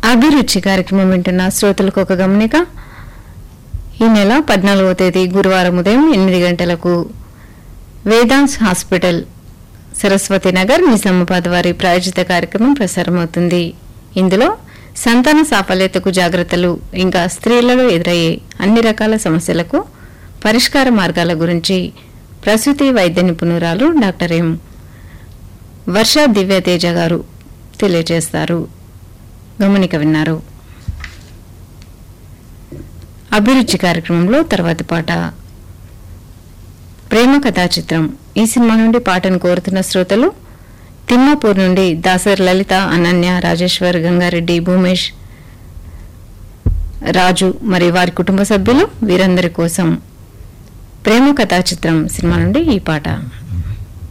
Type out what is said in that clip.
అభిరుచి కార్యక్రమం వింటున్న శ్రోతలకు ఒక గమనిక ఈ నెల పద్నాలుగవ తేదీ గురువారం ఉదయం ఎనిమిది గంటలకు వేదాంత్ హాస్పిటల్ సరస్వతి నగర్ నిజామాబాద్ వారి ప్రాయోజిత కార్యక్రమం ప్రసారమవుతుంది ఇందులో సంతాన సాఫల్యతకు జాగ్రత్తలు ఇంకా స్త్రీలలో ఎదురయ్యే అన్ని రకాల సమస్యలకు పరిష్కార మార్గాల గురించి ప్రసూతి వైద్య నిపుణురాలు డాక్టర్ ఎం వర్ష దివ్యతేజ గారు తెలియజేస్తారు గమనిక విన్నారు అభిరుచి కార్యక్రమంలో తర్వాతి పాట ప్రేమ కథా చిత్రం ఈ సినిమా నుండి పాటను కోరుతున్న శ్రోతలు తిమ్మాపూర్ నుండి దాసర్ లలిత అనన్య రాజేశ్వర్ గంగారెడ్డి భూమేష్ రాజు మరి వారి కుటుంబ సభ్యులు వీరందరి కోసం ప్రేమ కథా చిత్రం సినిమా నుండి ఈ పాట